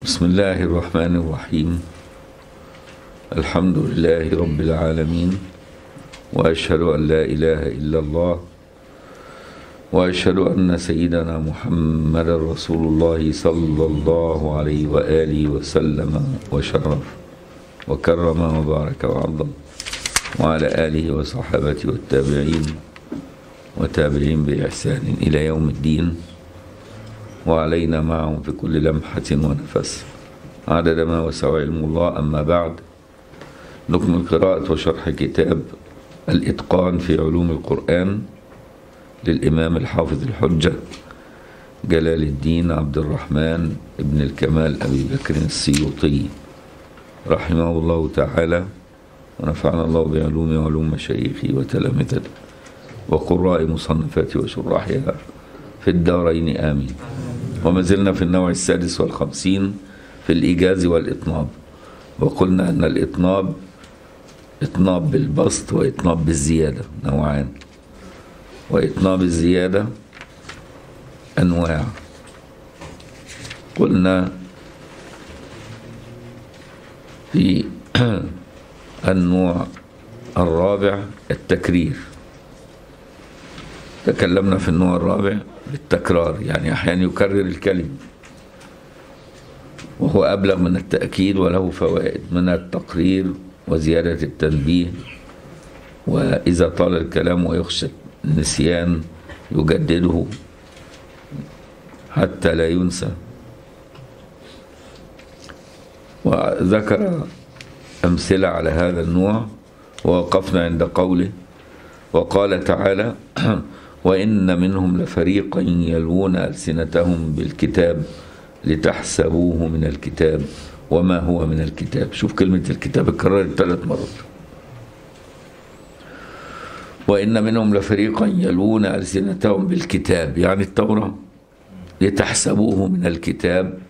بسم الله الرحمن الرحيم الحمد لله رب العالمين واشهد ان لا اله الا الله واشهد ان سيدنا محمد رسول الله صلى الله عليه واله وسلم وشرف وكرم وبارك وعظم وعلى اله وصحابته والتابعين وتابعين باحسان الى يوم الدين وعلينا معهم في كل لمحة ونفس عدد ما وسع علم الله أما بعد نكمل قراءة وشرح كتاب الإتقان في علوم القرآن للإمام الحافظ الحجة جلال الدين عبد الرحمن ابن الكمال أبي بكر السيوطي رحمه الله تعالى ونفعنا الله بعلومه وعلوم مشايخه وتلامذته وقراء مصنفاته وشراحها في الدارين آمين وما زلنا في النوع السادس والخمسين في الإيجاز والإطناب وقلنا أن الإطناب إطناب بالبسط وإطناب بالزيادة نوعان وإطناب الزيادة أنواع قلنا في النوع الرابع التكرير تكلمنا في النوع الرابع بالتكرار يعني أحيانا يكرر الكلمة وهو أبلغ من التأكيد وله فوائد من التقرير وزيادة التنبيه وإذا طال الكلام ويخشى النسيان يجدده حتى لا ينسى وذكر أمثلة على هذا النوع ووقفنا عند قوله وقال تعالى وإن منهم لفريقا يلوون ألسنتهم بالكتاب لتحسبوه من الكتاب وما هو من الكتاب شوف كلمة الكتاب اتكررت ثلاث مرات وإن منهم لفريقا يلوون ألسنتهم بالكتاب يعني التوراة لتحسبوه من الكتاب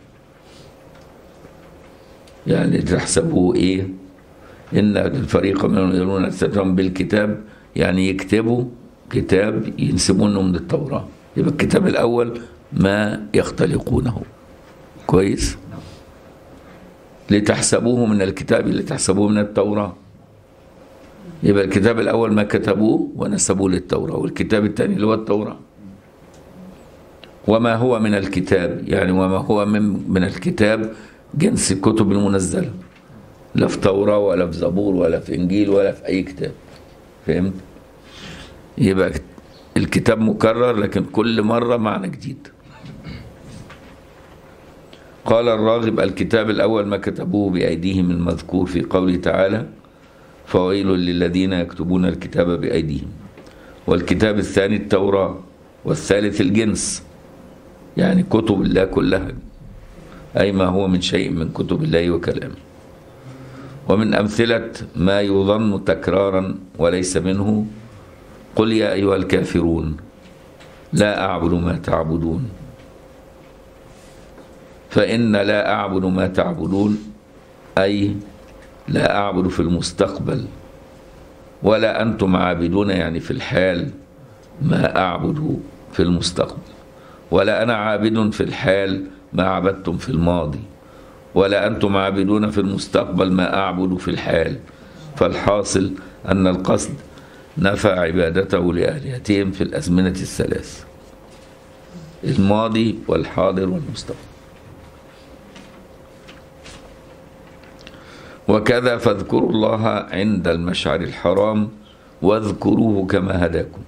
يعني لتحسبوه إيه إن الفريق منهم يلوون ألسنتهم بالكتاب يعني يكتبوا كتاب ينسبونه من التوراة يبقى الكتاب الأول ما يختلقونه كويس لتحسبوه من الكتاب لتحسبوه من التوراة يبقى الكتاب الأول ما كتبوه ونسبوه للتوراة والكتاب الثاني اللي هو التوراة وما هو من الكتاب يعني وما هو من, من الكتاب جنس الكتب المنزلة لا في توراة ولا في زبور ولا في إنجيل ولا في أي كتاب فهمت؟ يبقى الكتاب مكرر لكن كل مرة معنى جديد قال الراغب الكتاب الأول ما كتبوه بأيديهم المذكور في قوله تعالى فويل للذين يكتبون الكتاب بأيديهم والكتاب الثاني التوراة والثالث الجنس يعني كتب الله كلها أي ما هو من شيء من كتب الله وكلامه ومن أمثلة ما يظن تكرارا وليس منه قل يا أيها الكافرون لا أعبد ما تعبدون فإن لا أعبد ما تعبدون أي لا أعبد في المستقبل ولا أنتم عابدون يعني في الحال ما أعبد في المستقبل ولا أنا عابد في الحال ما عبدتم في الماضي ولا أنتم عابدون في المستقبل ما أعبد في الحال فالحاصل أن القصد نفى عبادته لآلهتهم في الأزمنة الثلاث الماضي والحاضر والمستقبل وكذا فاذكروا الله عند المشعر الحرام واذكروه كما هداكم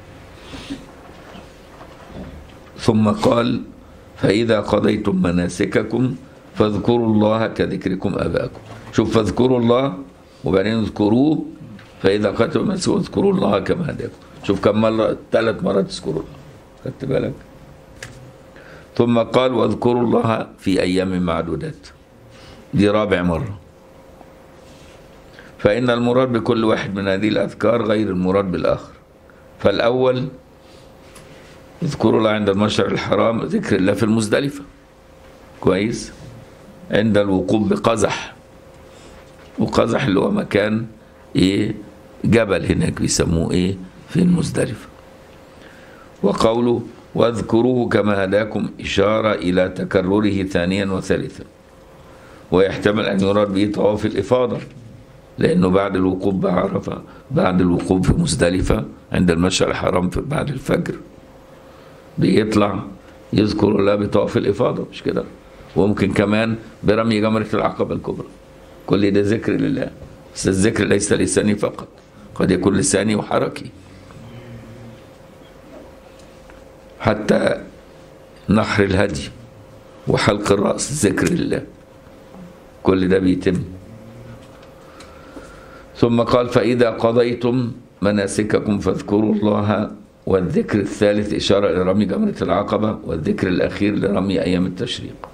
ثم قال فإذا قضيتم مناسككم فاذكروا الله كذكركم آباءكم شوف فاذكروا الله وبعدين اذكروه فإذا قتلوا مسوا اذكروا الله كما هداكم شوف كم مرة ثلاث مرات تذكروا الله خدت بالك ثم قال واذكروا الله في أيام معدودات دي رابع مرة فإن المراد بكل واحد من هذه الأذكار غير المراد بالآخر فالأول اذكروا الله عند المشعر الحرام ذكر الله في المزدلفة كويس عند الوقوف بقزح وقزح اللي هو مكان ايه جبل هناك بيسموه ايه في المزدلفة وقوله واذكروه كما هداكم إشارة إلى تكرره ثانيا وثالثا ويحتمل أن يراد به طواف الإفاضة لأنه بعد الوقوف بعرفة بعد الوقوف في مزدلفة عند المشعر الحرام في بعد الفجر بيطلع يذكر الله بطواف الإفاضة مش كده وممكن كمان برمي جمرة العقبة الكبرى كل ده ذكر لله بس الذكر ليس لساني فقط قد يكون لساني وحركي حتى نحر الهدي وحلق الرأس ذكر لله كل ده بيتم ثم قال فإذا قضيتم مناسككم فاذكروا الله والذكر الثالث إشارة إلى رمي جمرة العقبة والذكر الأخير لرمي أيام التشريق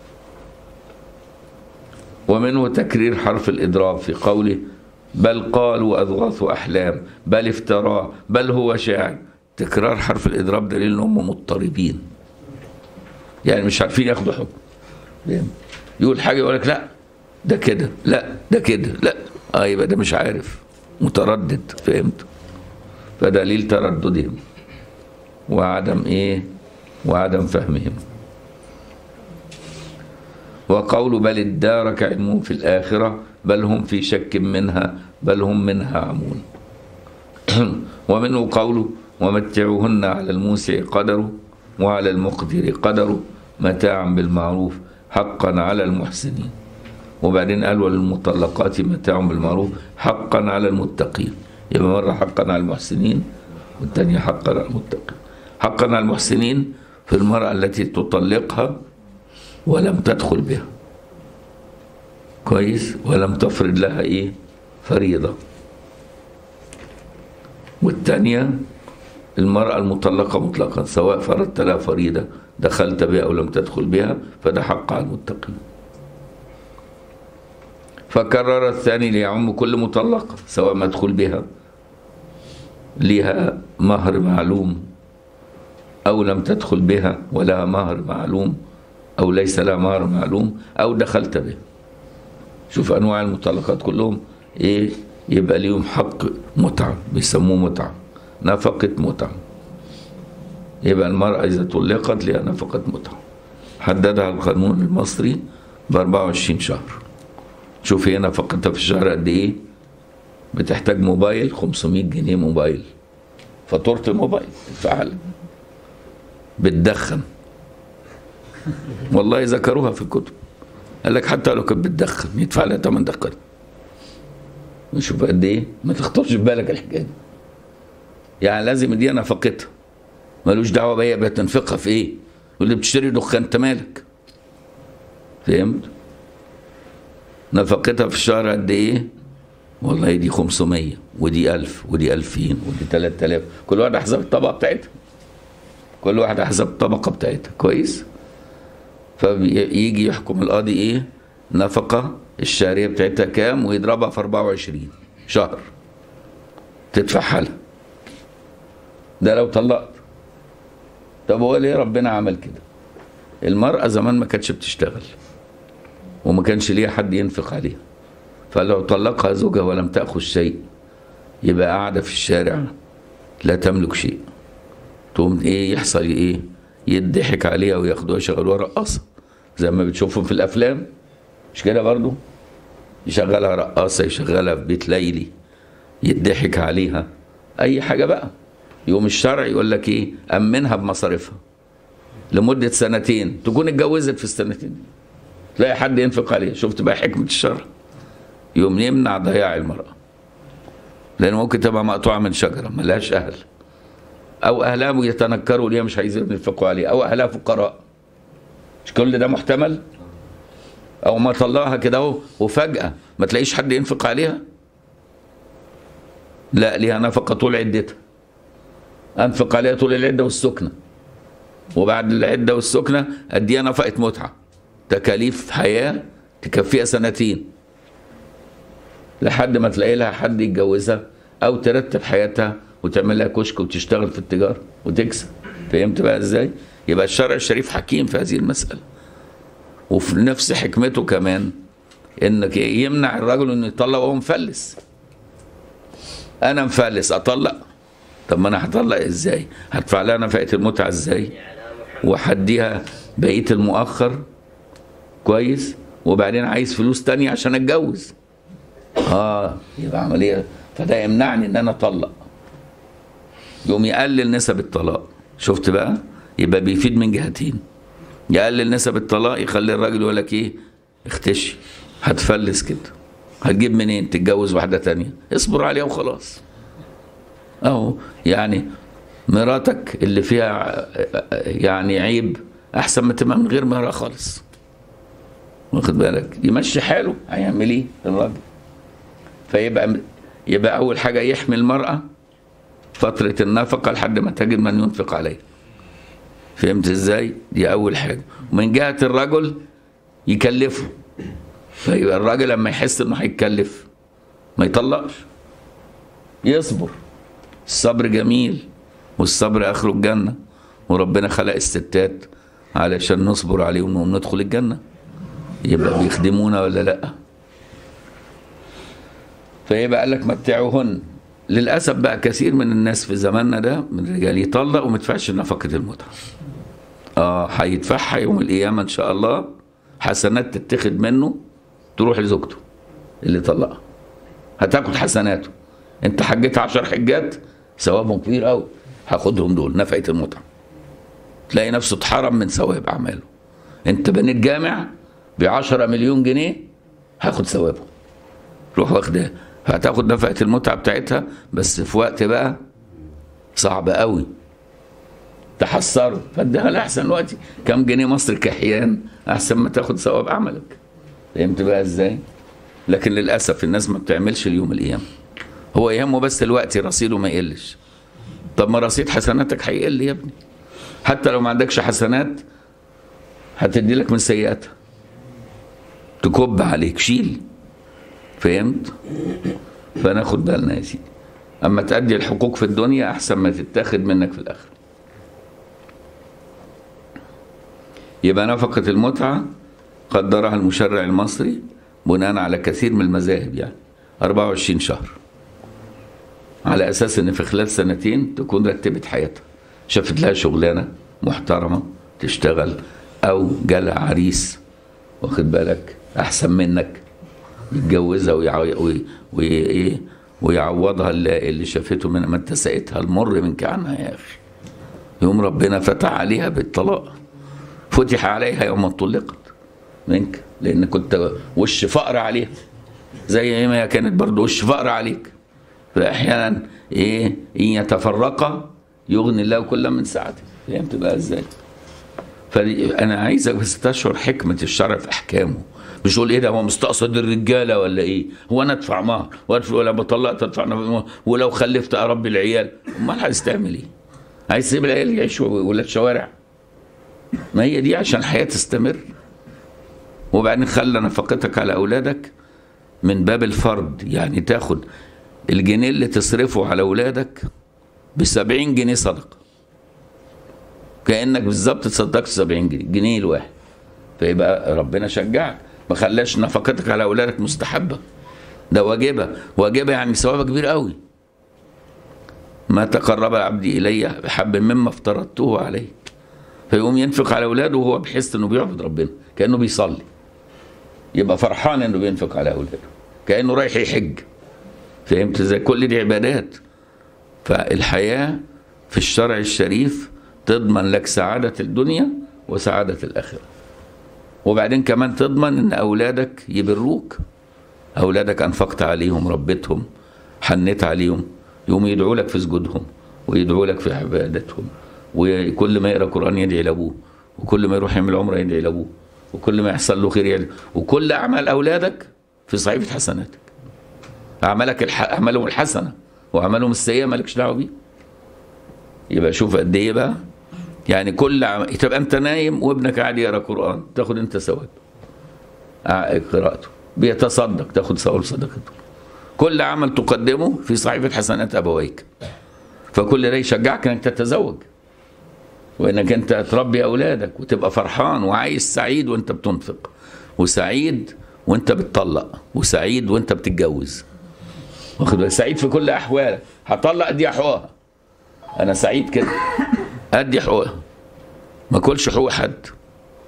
ومنه تكرير حرف الإضراب في قوله بل قالوا أضغاث أحلام بل افتراه بل هو شاعر تكرار حرف الإضراب دليل أنهم مضطربين يعني مش عارفين ياخدوا حكم يقول حاجة يقول لك لا ده كده لا ده كده لا اه يبقى ده مش عارف متردد فهمت فدليل ترددهم وعدم ايه وعدم فهمهم وقول بل ادارك علمهم في الآخرة بل هم في شك منها بل هم منها عمون ومنه قوله ومتعوهن على الموسع قدره وعلى المقدر قدره متاعا بالمعروف حقا على المحسنين وبعدين قال وللمطلقات متاع بالمعروف حقا على المتقين يبقى مرة حقا على المحسنين والثانية حقا على المتقين حقا على المحسنين في المرأة التي تطلقها ولم تدخل بها كويس ولم تفرض لها ايه فريضة والثانية المرأة المطلقة مطلقا سواء فرضت لها فريضة دخلت بها أو لم تدخل بها فده حق على المتقين فكرر الثاني ليعم كل مطلقة سواء مدخول بها لها مهر معلوم أو لم تدخل بها ولها مهر معلوم أو ليس لها مهر معلوم أو دخلت بها شوف أنواع المطلقات كلهم إيه يبقى ليهم حق متعة بيسموه متعة نفقة متعة يبقى المرأة إذا طلقت لها نفقة متعة حددها القانون المصري ب 24 شهر شوف هي نفقتها في الشهر قد إيه بتحتاج موبايل 500 جنيه موبايل فاتورة الموبايل فعلا بتدخن والله ذكروها في الكتب قال لك حتى لو كانت بتدخن يدفع لها ثمن دخن شوف قد ايه ما تخطرش في بالك الحكايه دي يعني لازم دي نفقتها ملوش دعوه بيا بتنفقها في ايه يقول لي بتشتري دخان انت مالك فهمت نفقتها في الشهر قد ايه والله دي 500 ودي 1000 ودي 2000 ودي 3000 كل واحد حسب الطبقه بتاعتها كل واحد حسب الطبقه بتاعتها كويس فيجي يحكم القاضي ايه نفقه الشهريه بتاعتها كام ويضربها في 24 شهر تدفعها لها ده لو طلقت طب هو ليه ربنا عمل كده المرأة زمان ما كانتش بتشتغل وما كانش ليها حد ينفق عليها فلو طلقها زوجها ولم تأخذ شيء يبقى قاعدة في الشارع لا تملك شيء تقوم ايه يحصل ايه يضحك عليها وياخدوها يشغلوها رقاصة زي ما بتشوفهم في الأفلام مش كده برضو يشغلها رقاصة يشغلها في بيت ليلي يضحك عليها أي حاجة بقى يقوم الشرع يقول لك إيه أمنها بمصاريفها لمدة سنتين تكون اتجوزت في السنتين تلاقي حد ينفق عليها شفت بقى حكمة الشرع يقوم يمنع ضياع المرأة لأن ممكن تبقى مقطوعة من شجرة ملهاش أهل أو أهلها يتنكروا ليها مش عايزين ينفقوا عليها أو أهلها فقراء مش كل ده محتمل أو ما طلعها كده أهو وفجأة ما تلاقيش حد ينفق عليها لا ليها نفقة طول عدتها أنفق عليها طول العدة والسكنة وبعد العدة والسكنة أديها نفقة متعة تكاليف حياة تكفيها سنتين لحد ما تلاقي لها حد يتجوزها أو ترتب حياتها وتعمل لها كشك وتشتغل في التجارة وتكسب فهمت بقى ازاي؟ يبقى الشرع الشريف حكيم في هذه المسألة وفي نفس حكمته كمان انك يمنع الرجل انه يطلق وهو مفلس انا مفلس اطلق طب ما انا هطلق ازاي هدفع لها نفقه المتعه ازاي وهديها بقيه المؤخر كويس وبعدين عايز فلوس تانية عشان اتجوز اه يبقى عمليه فده يمنعني ان انا اطلق يقوم يقلل نسب الطلاق شفت بقى يبقى بيفيد من جهتين يقلل نسب الطلاق يخلي الراجل يقول لك ايه اختشي هتفلس كده هتجيب منين تتجوز واحده تانية اصبر عليها وخلاص اهو يعني مراتك اللي فيها يعني عيب احسن ما تبقى من غير مرأة خالص واخد بالك يمشي حاله هيعمل ايه الراجل فيبقى يبقى اول حاجه يحمي المراه فتره النفقه لحد ما تجد من ينفق عليها فهمت ازاي دي اول حاجه ومن جهه الرجل يكلفه فيبقى الراجل لما يحس انه هيتكلف ما يطلقش يصبر الصبر جميل والصبر اخره الجنه وربنا خلق الستات علشان نصبر عليهم وندخل الجنه يبقى بيخدمونا ولا لا فيبقى قال لك متعوهن للاسف بقى كثير من الناس في زماننا ده من الرجال يطلق وما يدفعش نفقه المتعه اه هيدفعها يوم القيامه ان شاء الله حسنات تتخذ منه تروح لزوجته اللي طلقها هتاخد حسناته انت حجيت عشر حجات ثوابهم كبير قوي هاخدهم دول نفقه المتعه تلاقي نفسه اتحرم من ثواب اعماله انت بنيت جامع ب 10 مليون جنيه هاخد ثوابه روح واخدها هتاخد نفقه المتعه بتاعتها بس في وقت بقى صعب قوي تحسروا فاديها لاحسن وقت كم جنيه مصر كحيان احسن ما تاخد ثواب عملك فهمت بقى ازاي لكن للاسف الناس ما بتعملش اليوم القيامه هو يهمه بس الوقت رصيده ما يقلش طب ما رصيد حسناتك هيقل يا ابني حتى لو ما عندكش حسنات هتدي لك من سيئاتها تكب عليك شيل فهمت فناخد بالنا يا سيدي اما تأدي الحقوق في الدنيا احسن ما تتاخد منك في الاخره يبقى نفقة المتعة قدرها المشرع المصري بناء على كثير من المذاهب يعني 24 شهر على اساس ان في خلال سنتين تكون رتبت حياتها شافت لها شغلانه محترمه تشتغل او جالها عريس واخد بالك احسن منك يتجوزها ويع- وي- وي- ويعوضها اللي اللي شافته من ما انت سقيتها المر منك عنها يا اخي يوم ربنا فتح عليها بالطلاق فتح عليها يوم طلقت منك لان كنت وش فقر عليها زي ما هي كانت برضه وش فقر عليك فاحيانا ايه ان يتفرقا يغني الله كل من سعته فهمت بقى ازاي فانا عايزك بس تشعر حكمه الشرع في احكامه مش تقول ايه ده هو مستقصد الرجاله ولا ايه هو انا ادفع مهر وادفع ولا بطلقت ادفع مهر ولو خلفت اربي العيال امال عايز تعمل ايه عايز تسيب العيال يعيشوا ولاد شوارع ما هي دي عشان الحياه تستمر وبعدين خلى نفقتك على اولادك من باب الفرض يعني تاخد الجنيه اللي تصرفه على اولادك ب 70 جنيه صدقه كانك بالظبط تصدقت 70 جنيه جنيه الواحد فيبقى ربنا شجعك ما خلاش نفقتك على اولادك مستحبه ده واجبه واجبه يعني ثوابها كبير قوي ما تقرب عبدي الي بحب مما افترضته عليه فيقوم ينفق على اولاده وهو بيحس انه بيعبد ربنا كانه بيصلي يبقى فرحان انه بينفق على اولاده كانه رايح يحج فهمت ازاي كل دي عبادات فالحياه في الشرع الشريف تضمن لك سعاده الدنيا وسعاده الاخره وبعدين كمان تضمن ان اولادك يبروك اولادك انفقت عليهم ربيتهم حنيت عليهم يقوموا يدعوا لك في سجودهم ويدعوا لك في عبادتهم وكل ما يقرا قران يدعي لابوه وكل ما يروح يعمل عمره يدعي لابوه وكل ما يحصل له خير يدعي وكل اعمال اولادك في صحيفه حسناتك اعمالك الح... اعمالهم الحسنه واعمالهم السيئه مالكش دعوه بيه يبقى شوف قد ايه بقى يعني كل عم... تبقى انت نايم وابنك قاعد يقرا قران تاخد انت ثواب ع- قراءته بيتصدق تاخد ثواب صدقته كل عمل تقدمه في صحيفه حسنات ابويك فكل ده يشجعك انك تتزوج وانك انت تربي اولادك وتبقى فرحان وعايش سعيد وانت بتنفق وسعيد وانت بتطلق وسعيد وانت بتتجوز واخد بالك سعيد في كل احوالك هطلق ادي حقوقها انا سعيد كده ادي حقوقها ما كلش حقوق حد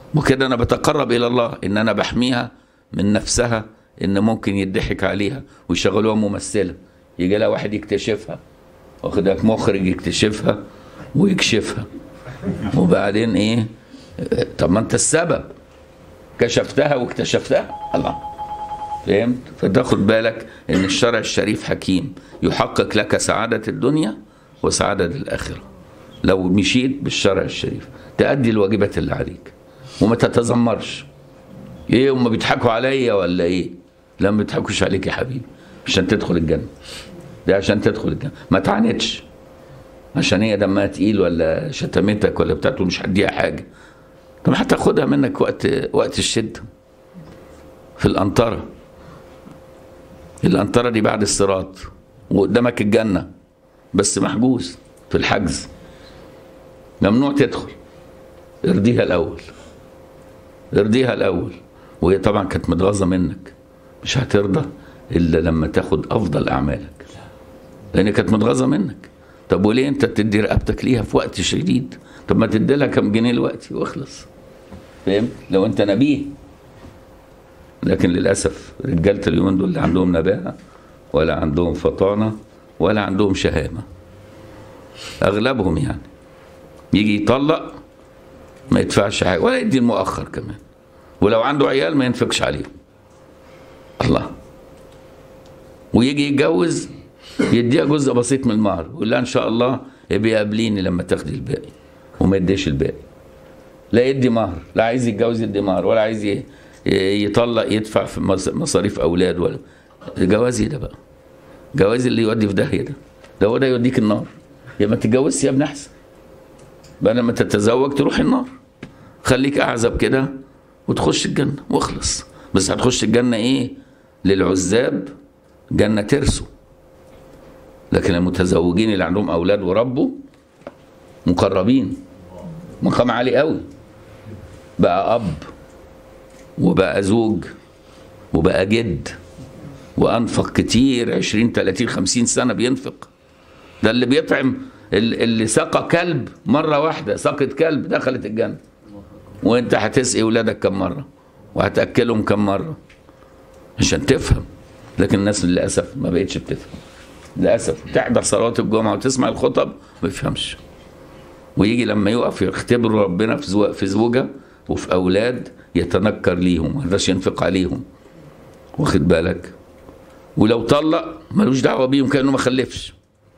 وكده انا بتقرب الى الله ان انا بحميها من نفسها ان ممكن يضحك عليها ويشغلوها ممثله يجي لها واحد يكتشفها واخدك مخرج يكتشفها ويكشفها وبعدين ايه طب ما انت السبب كشفتها واكتشفتها الله فهمت فتاخد بالك ان الشرع الشريف حكيم يحقق لك سعادة الدنيا وسعادة الآخرة لو مشيت بالشرع الشريف تأدي الواجبات اللي عليك وما تتذمرش ايه هم بيضحكوا عليا ولا ايه لا ما بيضحكوش عليك يا حبيبي عشان تدخل الجنة ده عشان تدخل الجنة ما تعاندش عشان هي دمها تقيل ولا شتمتك ولا بتاعته مش هديها حاجة طب هتاخدها منك وقت وقت الشدة في القنطرة القنطرة دي بعد الصراط وقدامك الجنة بس محجوز في الحجز ممنوع تدخل ارضيها الأول ارضيها الأول وهي طبعا كانت متغاظة منك مش هترضى إلا لما تاخد أفضل أعمالك لأن كانت متغاظة منك طب وليه أنت تدي رقبتك ليها في وقت شديد طب ما تدي لها كام جنيه دلوقتي واخلص فاهم لو أنت نبيه لكن للأسف رجالة اليومين دول لا عندهم نباهة ولا عندهم فطانة ولا عندهم شهامة أغلبهم يعني يجي يطلق ما يدفعش حاجة ولا يدي المؤخر كمان ولو عنده عيال ما ينفقش عليهم الله ويجي يتجوز يديها جزء بسيط من المهر ويقول لها ان شاء الله ابقي قابليني لما تاخدي الباقي وما يديش الباقي لا يدي مهر لا عايز يتجوز يدي مهر ولا عايز ي- يطلق يدفع في مص- مصاريف اولاد ولا جوازي ده بقى جواز اللي يودي في داهيه ده ده هو ده يوديك النار يا ما تتجوزش يا ابن احسن بقى لما تتزوج تروح النار خليك اعزب كده وتخش الجنه واخلص بس هتخش الجنه ايه للعزاب جنه ترسو لكن المتزوجين اللي عندهم اولاد وربوا مقربين مقام عالي قوي بقى اب وبقى زوج وبقى جد وانفق كتير 20 30 50 سنه بينفق ده اللي بيطعم ال- اللي سقى كلب مره واحده سقت كلب دخلت الجنه وانت هتسقي ولادك كم مره وهتاكلهم كم مره عشان تفهم لكن الناس للاسف ما بقتش بتفهم للاسف تحضر صلاه الجمعه وتسمع الخطب ما يفهمش ويجي لما يقف يختبر ربنا في زو- في زوجه وفي اولاد يتنكر ليهم ما يقدرش ينفق عليهم واخد بالك ولو طلق ملوش دعوه بيهم كانه ما خلفش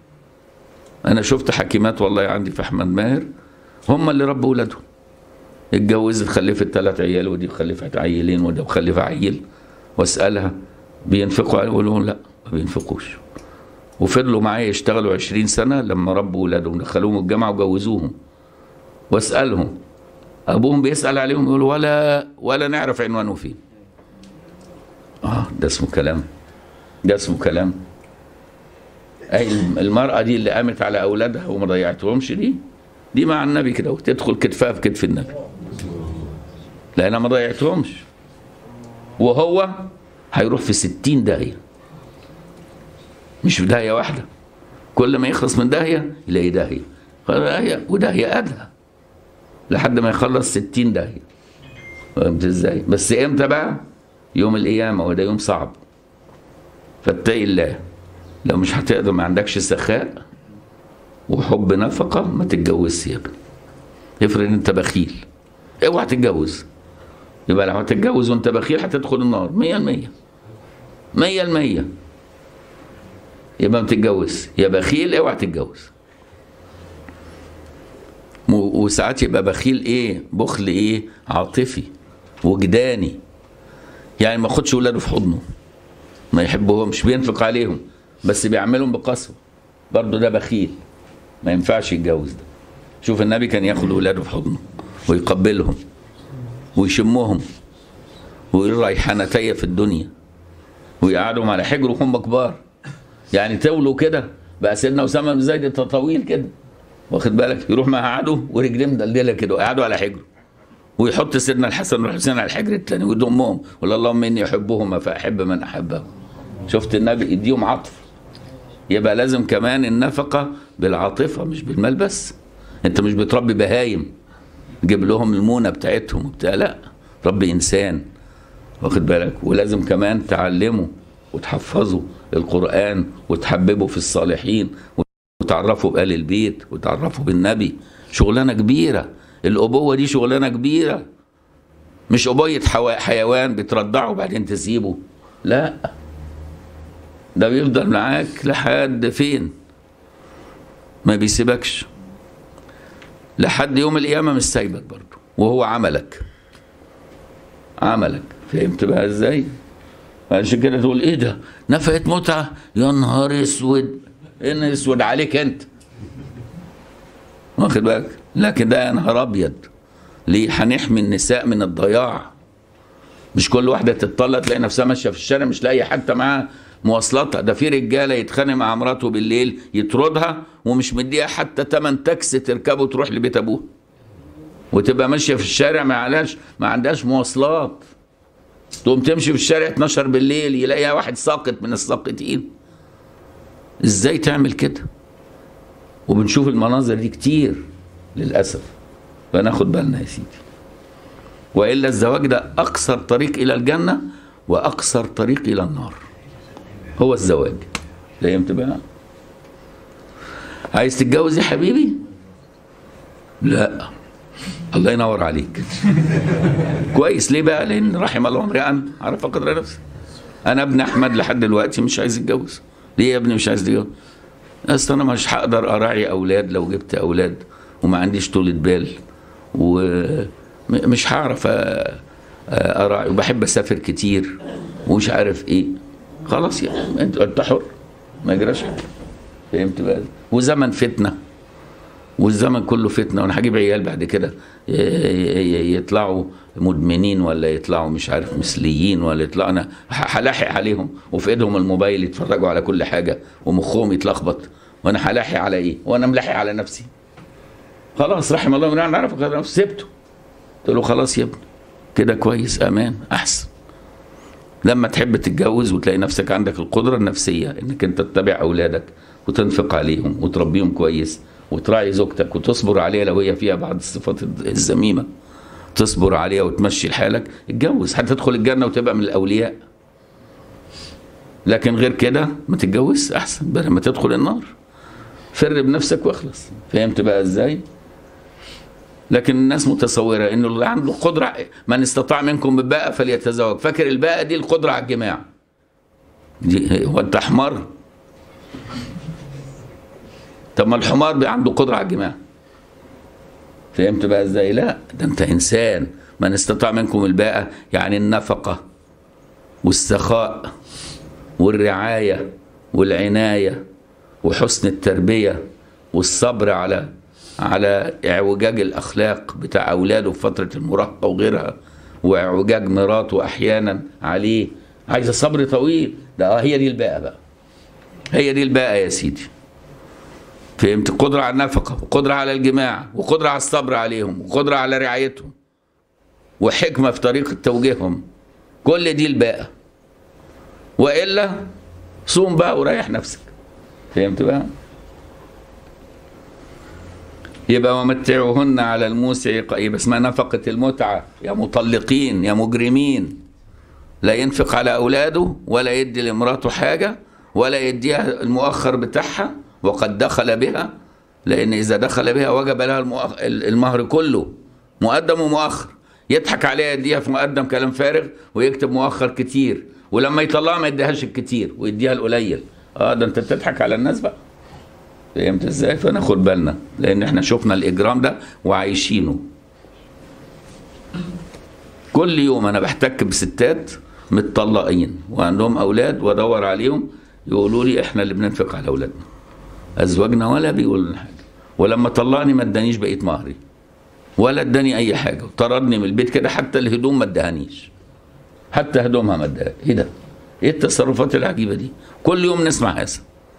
انا شفت حكيمات والله عندي في احمد ماهر هم اللي ربوا ولادهم اتجوزت خلفت ثلاث عيال ودي خلفت عيلين وده مخلفه عيل واسالها بينفقوا عليه يقول لهم لا ما بينفقوش وفضلوا معايا يشتغلوا 20 سنه لما ربوا ولادهم دخلوهم الجامعه وجوزوهم واسالهم ابوهم بيسال عليهم يقول ولا ولا نعرف عنوانه فين اه ده اسمه كلام ده اسمه كلام اي المراه دي اللي قامت على اولادها وما ضيعتهمش دي دي مع النبي كده وتدخل كتفها في كتف النبي لانها ما ضيعتهمش وهو هيروح في ستين داهيه مش في داهيه واحده كل ما يخلص من داهيه يلاقي داهيه داهيه وداهيه ادهى لحد ما يخلص ستين داهيه فهمت ازاي بس امتى بقى يوم القيامه وده يوم صعب فاتقي الله لو مش هتقدر ما عندكش سخاء وحب نفقه ما تتجوزش يا ابني افرض انت بخيل اوعى تتجوز يبقى لو هتتجوز وانت بخيل هتدخل النار 100% 100% يبقى ما تتجوز يا بخيل اوعى تتجوز م- وساعات يبقى بخيل ايه بخل ايه عاطفي وجداني يعني ما ياخدش ولاده في حضنه ما يحبهمش بينفق عليهم بس بيعملهم بقسوه برضه ده بخيل ما ينفعش يتجوز ده شوف النبي كان ياخد ولاده في حضنه ويقبلهم ويشمهم ويقول ريحانتي في الدنيا ويقعدهم على حجر وهم كبار يعني طولوا كده بقى سيدنا اسامه بن زيد طويل كده واخد بالك يروح مقعده ورجليه مدلدله كده ويقعدوا على حجره ويحط سيدنا الحسن والحسين على الحجر الثاني ويضمهم ويقول اللهم اني احبهما فاحب من احبه شفت النبي يديهم عطف يبقى لازم كمان النفقه بالعاطفه مش بالمال بس انت مش بتربي بهايم جيب لهم المونه بتاعتهم وبتاع لا ربي انسان واخد بالك ولازم كمان تعلمه وتحفظه القران وتحببه في الصالحين وتعرفه بآل البيت وتعرفه بالنبي شغلانه كبيره الابوه دي شغلانه كبيره مش ابويه حوا- حيوان بترضعه وبعدين تسيبه لا ده بيفضل معاك لحد فين ما بيسيبكش لحد يوم القيامة مش سايبك برضه وهو عملك عملك فهمت بقى ازاي عشان كده تقول ايه ده نفقت متعة يا نهار اسود ان اسود عليك انت واخد بالك لكن ده يا نهار ابيض ليه هنحمي النساء من الضياع مش كل واحدة تتطلق تلاقي نفسها ماشية في الشارع مش لاقي حتى معاها مواصلاتها ده في رجالة يتخانق مع مراته بالليل يطردها ومش مديها حتى تمن تاكسي تركبه وتروح لبيت ابوها وتبقى ماشية في الشارع ما عندهاش ما عندهاش مواصلات تقوم تمشي في الشارع 12 بالليل يلاقيها واحد ساقط من الساقطين ازاي تعمل كده وبنشوف المناظر دي كتير للأسف فناخد بالنا يا سيدي وإلا الزواج ده أقصر طريق إلى الجنة وأقصر طريق إلى النار هو الزواج فهمت بقى عايز تتجوز يا حبيبي لا الله ينور عليك كويس ليه بقى لان رحم الله امرئا عرف قدر نفسه انا ابن احمد لحد دلوقتي مش عايز يتجوز ليه يا ابني مش عايز تتجوز اصل انا مش هقدر اراعي اولاد لو جبت اولاد وما عنديش طولة بال ومش هعرف أ- اراعي وبحب اسافر كتير ومش عارف ايه خلاص يعني انت انت حر ما يجراش حاجه فهمت بقى وزمن فتنه والزمن كله فتنه وانا هجيب عيال بعد كده ي- ي- يطلعوا مدمنين ولا يطلعوا مش عارف مثليين ولا يطلعوا انا ه- هلاحق عليهم وفي ايدهم الموبايل يتفرجوا على كل حاجه ومخهم يتلخبط وانا هلاحق على ايه؟ وانا ملاحق على نفسي. خلاص رحم الله من عرف قدر نفسه سبته. قلت له خلاص يا ابني كده كويس امان احسن. لما تحب تتجوز وتلاقي نفسك عندك القدره النفسيه انك انت تتابع اولادك وتنفق عليهم وتربيهم كويس وتراعي زوجتك وتصبر عليها لو هي فيها بعض الصفات الذميمه تصبر عليها وتمشي لحالك اتجوز هتدخل الجنه وتبقى من الاولياء لكن غير كده ما تتجوز احسن بدل ما تدخل النار فر بنفسك واخلص فهمت بقى ازاي لكن الناس متصوره انه اللي عنده قدره من استطاع منكم بالباءة فليتزوج فاكر الباءة دي القدره على الجماع دي هو انت حمار طب ما الحمار بقى عنده قدره على الجماع فهمت بقى ازاي لا ده انت انسان من استطاع منكم الباءة يعني النفقه والسخاء والرعايه والعنايه وحسن التربيه والصبر على على اعوجاج الاخلاق بتاع اولاده في فتره المراهقه وغيرها واعوجاج مراته احيانا عليه عايزه صبر طويل ده آه هي دي الباقه بقى هي دي الباقه يا سيدي فهمت قدرة على النفقة وقدرة على الجماع وقدرة على الصبر عليهم وقدرة على رعايتهم وحكمة في طريقة توجيههم كل دي الباقة وإلا صوم بقى وريح نفسك فهمت بقى يبقى ومتعوهن على الموسع ق- يبقى اسمها نفقة المتعة يا مطلقين يا مجرمين لا ينفق على أولاده ولا يدي لمراته حاجة ولا يديها المؤخر بتاعها وقد دخل بها لأن إذا دخل بها وجب لها المؤخ... المهر كله مقدم ومؤخر يضحك عليها يديها في مقدم كلام فارغ ويكتب مؤخر كتير ولما يطلعها ما يديهاش الكتير ويديها القليل اه ده انت بتضحك على الناس بقى فهمت ازاي فناخد بالنا لان احنا شفنا الاجرام ده وعايشينه كل يوم انا بحتك بستات متطلقين وعندهم اولاد وادور عليهم يقولوا لي احنا اللي بننفق على اولادنا ازواجنا ولا بيقولوا لنا حاجه ولما طلقني ما ادانيش بقيه مهري ولا اداني اي حاجه وطردني من البيت كده حتى الهدوم ما ادهانيش حتى هدومها ما اداها ايه ده ايه التصرفات العجيبه دي كل يوم نسمع هذا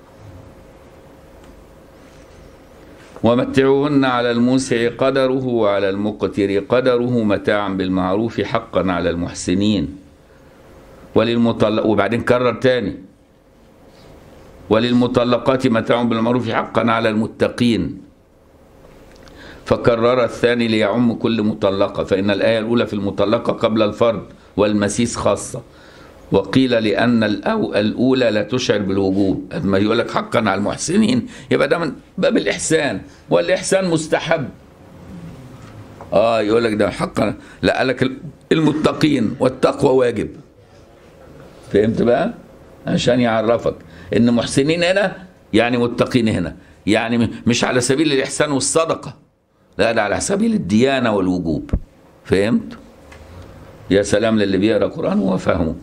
ومتعوهن على الموسع قدره وعلى المقتر قدره متاعا بالمعروف حقا على المحسنين وللمطلق وبعدين كرر تاني وللمطلقات متاع بالمعروف حقا على المتقين فكرر الثاني ليعم كل مطلقة فإن الآية الأولى في المطلقة قبل الفرد والمسيس خاصة وقيل لأن الأو الأولى لا تشعر بالوجوب أما يقول لك حقا على المحسنين يبقى ده من باب الإحسان والإحسان مستحب اه يقول لك ده حقا لا قال لك المتقين والتقوى واجب فهمت بقى عشان يعرفك ان محسنين هنا يعني متقين هنا يعني مش على سبيل الاحسان والصدقه لا ده على سبيل الديانه والوجوب فهمت يا سلام للي بيقرا قران وفهمه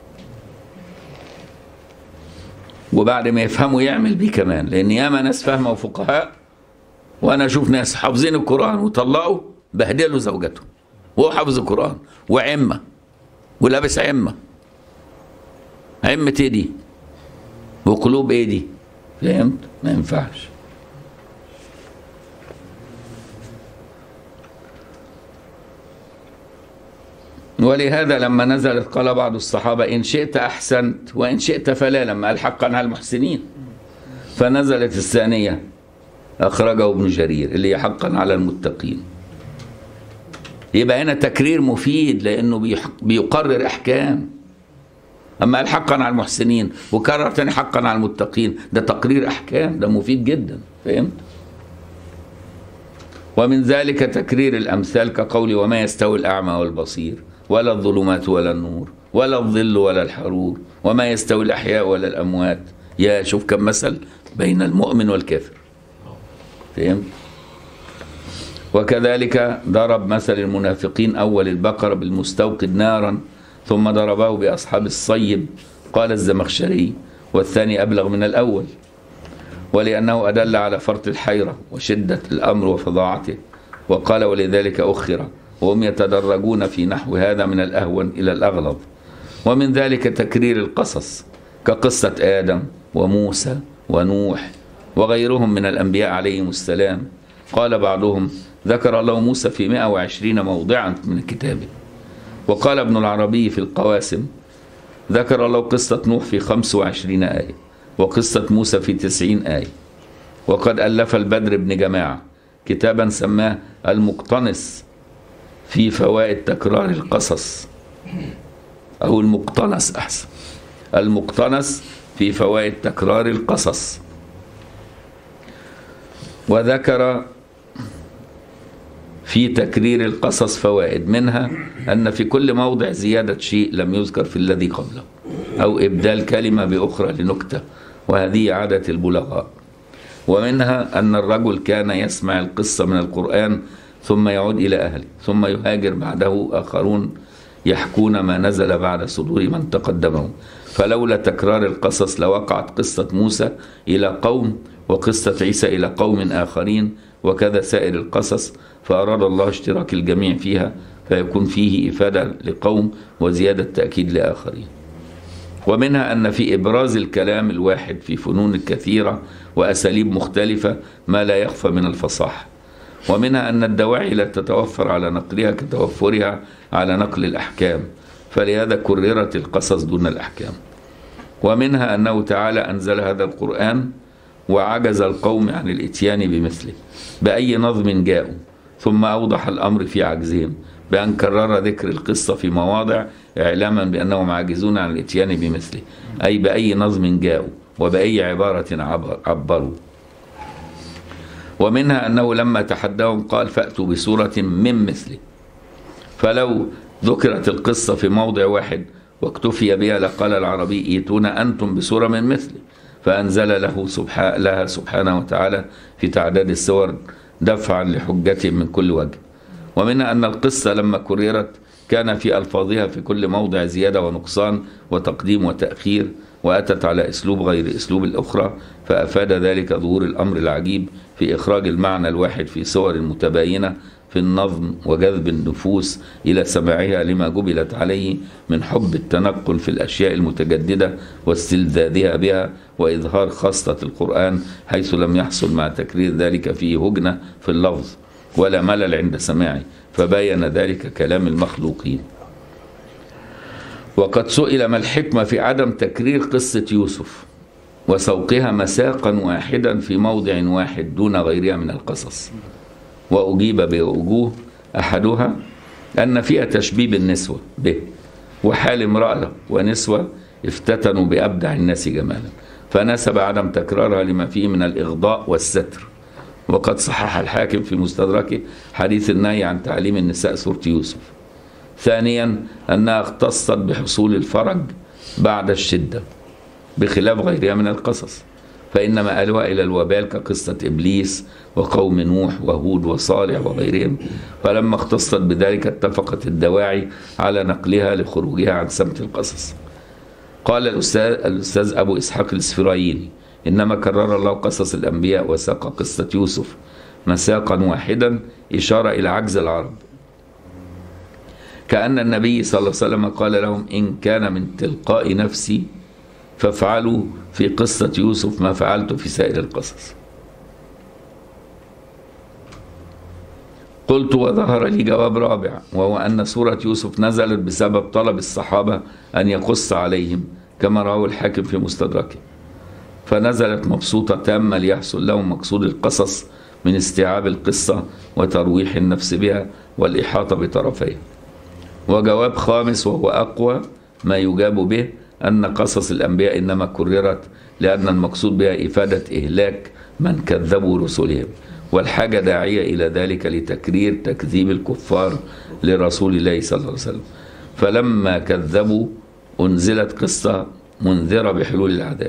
وبعد ما يفهموا يعمل بيه كمان لان ياما ناس فاهمه وفقهاء وانا اشوف ناس حافظين القران وطلقوا بهدلوا زوجته وهو حافظ القران وعمه ولابس عمه عمه ايه دي وقلوب ايه دي فهمت ما ينفعش ولهذا لما نزلت قال بعض الصحابة إن شئت أحسنت وإن شئت فلا لما قال حقا على المحسنين فنزلت الثانية أخرجه ابن جرير اللي هي حقا على المتقين يبقى هنا تكرير مفيد لأنه بيحق- بيقرر أحكام أما قال حقا على المحسنين وكرر تاني حقا على المتقين ده تقرير أحكام ده مفيد جدا فهمت؟ ومن ذلك تكرير الأمثال كقول وما يستوي الأعمى والبصير ولا الظلمات ولا النور ولا الظل ولا الحرور وما يستوي الأحياء ولا الأموات يا شوف كم مثل بين المؤمن والكافر فهمت؟ وكذلك ضرب مثل المنافقين أول البقرة بالمستوقد نارا ثم ضربه بأصحاب الصيب قال الزمخشري والثاني أبلغ من الأول ولأنه أدل على فرط الحيرة وشدة الأمر وفظاعته وقال ولذلك أخر وهم يتدرجون في نحو هذا من الأهون إلى الأغلظ ومن ذلك تكرير القصص كقصة آدم وموسى ونوح وغيرهم من الأنبياء عليهم السلام قال بعضهم ذكر الله موسى في 120 موضعا من كتابه وقال ابن العربي في القواسم ذكر الله قصة نوح في 25 آية وقصة موسى في 90 آية وقد ألف البدر بن جماعة كتابا سماه المقتنص في فوائد تكرار القصص أو المقتنص أحسن المقتنص في فوائد تكرار القصص وذكر في تكرير القصص فوائد منها أن في كل موضع زيادة شيء لم يذكر في الذي قبله أو إبدال كلمة بأخرى لنكتة وهذه عادة البلغاء ومنها أن الرجل كان يسمع القصة من القرآن ثم يعود إلى أهله ثم يهاجر بعده آخرون يحكون ما نزل بعد صدور من تقدمه فلولا تكرار القصص لوقعت قصة موسى إلى قوم وقصة عيسى إلى قوم آخرين وكذا سائر القصص فأراد الله اشتراك الجميع فيها فيكون فيه إفادة لقوم وزيادة تأكيد لآخرين ومنها أن في إبراز الكلام الواحد في فنون كثيرة وأساليب مختلفة ما لا يخفى من الفصاحة ومنها أن الدواعي لا تتوفر على نقلها كتوفرها على نقل الأحكام فلهذا كررت القصص دون الأحكام ومنها أنه تعالى أنزل هذا القرآن وعجز القوم عن الإتيان بمثله بأي نظم جاءوا ثم أوضح الأمر في عجزهم بأن كرر ذكر القصة في مواضع إعلاما بأنهم عاجزون عن الإتيان بمثله أي بأي نظم جاءوا وبأي عبارة عبر- عبروا ومنها أنه لما تحداهم قال فأتوا بسورة من مثله فلو ذكرت القصة في موضع واحد واكتفي بها لقال العربي ايتونا أنتم بسورة من مثله فأنزل له سبحانه لها سبحانه وتعالى في تعداد السور دفعا لحجتهم من كل وجه ومنها أن القصة لما كررت كان في ألفاظها في كل موضع زيادة ونقصان وتقديم وتأخير وأتت على أسلوب غير أسلوب الأخرى فأفاد ذلك ظهور الأمر العجيب في إخراج المعنى الواحد في صور متباينة في النظم وجذب النفوس إلى سماعها لما جبلت عليه من حب التنقل في الأشياء المتجددة واستلذاذها بها وإظهار خاصة القرآن حيث لم يحصل مع تكرير ذلك فيه هجنة في اللفظ ولا ملل عند سماعه فبين ذلك كلام المخلوقين وقد سئل ما الحكمة في عدم تكرير قصة يوسف وسوقها مساقا واحدا في موضع واحد دون غيرها من القصص وأجيب بوجوه أحدها أن فيها تشبيب النسوة به وحال امرأة ونسوة افتتنوا بأبدع الناس جمالا فنسب عدم تكرارها لما فيه من الإغضاء والستر وقد صحح الحاكم في مستدركه حديث النهي عن تعليم النساء سورة يوسف ثانيا أنها اختصت بحصول الفرج بعد الشدة بخلاف غيرها من القصص فإن مآلها إلى الوبال كقصة إبليس وقوم نوح وهود وصالح وغيرهم فلما اختصت بذلك اتفقت الدواعي على نقلها لخروجها عن سمت القصص قال الأستاذ, الأستاذ أبو إسحاق الإسفرايني إنما كرر الله قصص الأنبياء وساق قصة يوسف مساقا واحدا إشارة إلى عجز العرب كأن النبي صلى الله عليه وسلم قال لهم إن كان من تلقاء نفسي فافعلوا في قصة يوسف ما فعلت في سائر القصص قلت وظهر لي جواب رابع وهو أن سورة يوسف نزلت بسبب طلب الصحابة أن يقص عليهم كما رواه الحاكم في مستدركه فنزلت مبسوطة تامة ليحصل لهم مقصود القصص من استيعاب القصة وترويح النفس بها والإحاطة بطرفيها وجواب خامس وهو أقوى ما يجاب به أن قصص الأنبياء إنما كررت لأن المقصود بها إفادة إهلاك من كذبوا رسلهم والحاجة داعية إلى ذلك لتكرير تكذيب الكفار لرسول الله صلى الله عليه وسلم فلما كذبوا أنزلت قصة منذرة بحلول العذاب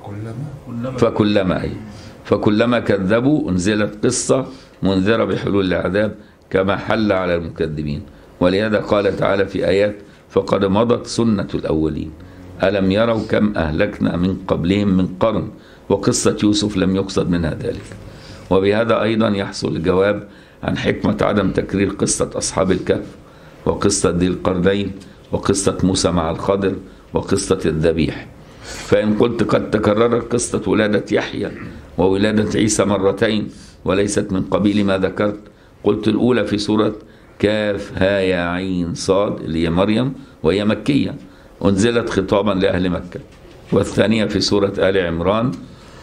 فكلما أي فكلما كذبوا أنزلت قصة منذرة بحلول العذاب كما حل على المكذبين ولهذا قال تعالى في آيات فقد مضت سنة الأولين ألم يروا كم أهلكنا من قبلهم من قرن وقصة يوسف لم يقصد منها ذلك وبهذا أيضا يحصل الجواب عن حكمة عدم تكرير قصة أصحاب الكهف وقصة ذي القرنين وقصة موسى مع الخضر وقصة الذبيح فإن قلت قد تكررت قصة ولادة يحيى وولادة عيسى مرتين وليست من قبيل ما ذكرت قلت الأولى في سورة كاف ها يا عين صاد اللي هي مريم وهي مكية أنزلت خطابا لأهل مكة والثانية في سورة آل عمران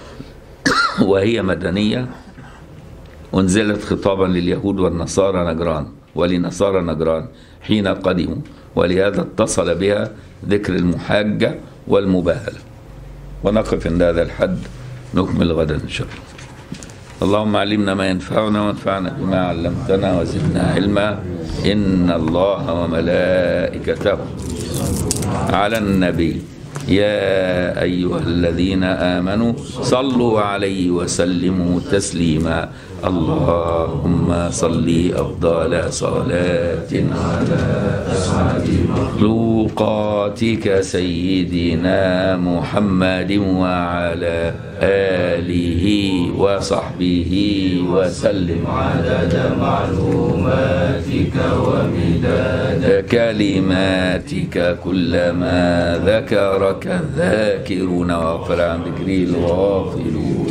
وهي مدنية أنزلت خطابا لليهود والنصارى نجران ولنصارى نجران حين قدموا ولهذا اتصل بها ذكر المحاجة والمباهلة ونقف عند هذا الحد نكمل غدا إن شاء الله اللهم علمنا ما ينفعنا وانفعنا بما علمتنا وزدنا علما إن الله وملائكته على النبي يا أيها الذين آمنوا صلوا عليه وسلموا تسليما اللهم صل أفضل صلاة على أسعد مخلوقاتك سيدنا محمد وعلى آله وصحبه وسلم عدد معلوماتك ومداد كلماتك كلما ذكرك الذاكرون وغفر عن ذكري الغافلون